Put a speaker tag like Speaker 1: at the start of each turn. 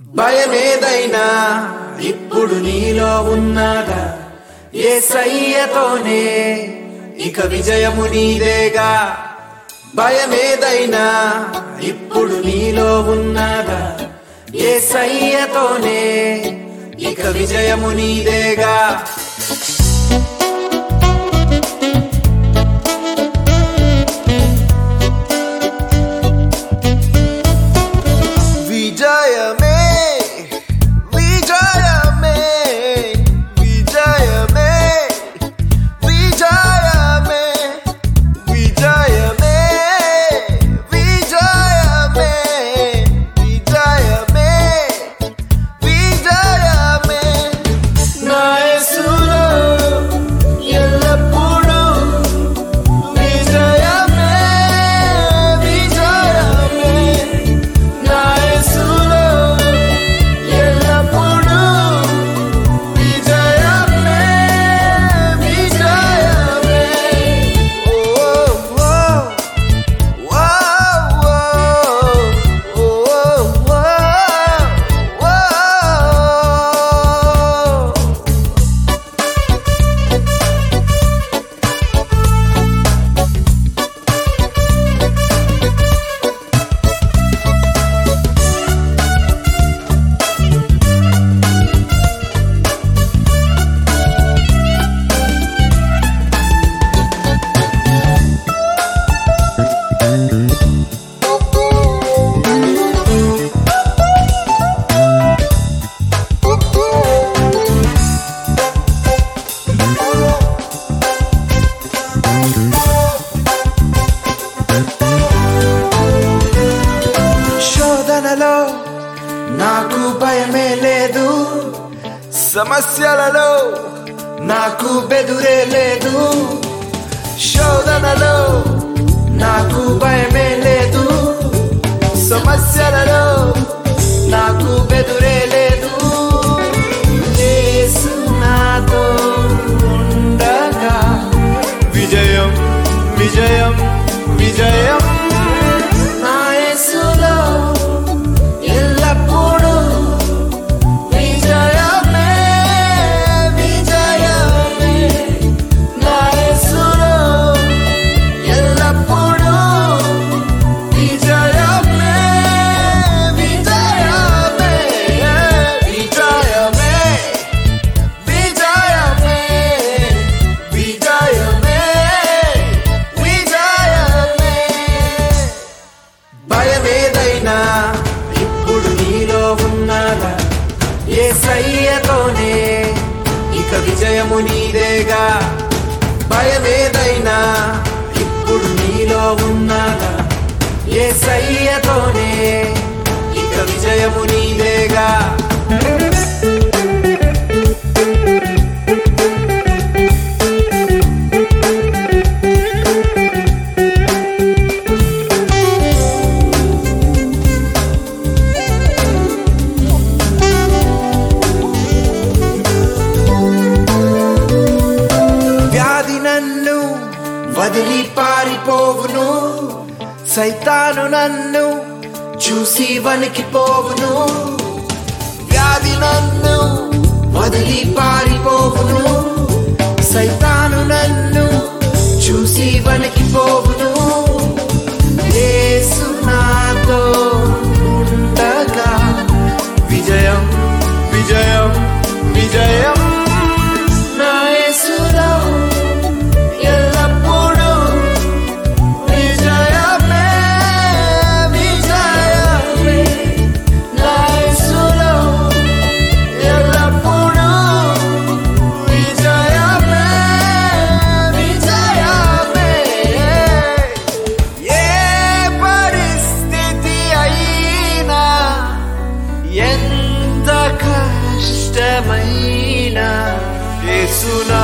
Speaker 1: భయమేదైనా ఇప్పుడు నీలో ఉన్నదా ఏ సయ్యతోనే ఇక విజయము నీదేగా భయమేదైనా ఇప్పుడు నీలో ఉన్నదా ఏ సయ్యతోనే ఇక విజయము నీదేగా
Speaker 2: విజయమే విజయమే విజయమే విజయమే విజయమే విజయమే విజయమే విజయమే
Speaker 1: నా యేసులో ఎల్లప్పుడూ విజయమే విజయమే నా యేసులో ఎల్లప్పుడూ విజయమే విజయమే
Speaker 2: ఓ ఓ ఓ ఓ ఓ
Speaker 1: శోధనలో నాకు భయమే లేదు
Speaker 2: సమస్యలలో
Speaker 1: నాకు బెదురే లేదు శోధనలో నాకు భయమే లేదు సమస్యలలో నాకు బెదురే లేదు యేసు నాతో ఉండగా
Speaker 2: విజయం విజయం విజయం
Speaker 1: నా యేసులో ఎల్లప్పుడూ విజయమే విజయమే నా యేసులో ఎల్లప్పుడూ విజయమే విజయమే విజయమే విజయమే విజయమే విజయమే భయమేదైనా ఇప్పుడు నీలో ఉన్నదా ఏ సయ్యతోనే ఇక విజయము నీదేగా భయమేదైనా ఇప్పుడు నీలో ఉన్నదా ఏ సయ్యతోనే ఇక విజయము నీదేగా వ్యాధి నన్ను వదిలి పారిపోవును సైతాను నన్ను చూసి వణికిపోవును వ్యాధి నన్ను వదిలి పారిపోవును సైతాను నన్ను చూసి వణికిపోవును యేసు నాతో ఉండగా విజయం
Speaker 2: విజయం విజయం
Speaker 1: నా యేసులో ఎల్లప్పుడూ విజయమే విజయమే నా యేసులో ఎల్లప్పుడూ విజయమే విజయమే
Speaker 2: ఏ పరిస్థితి అయినా
Speaker 1: ఎంత కష్టమైనా
Speaker 2: యేసునా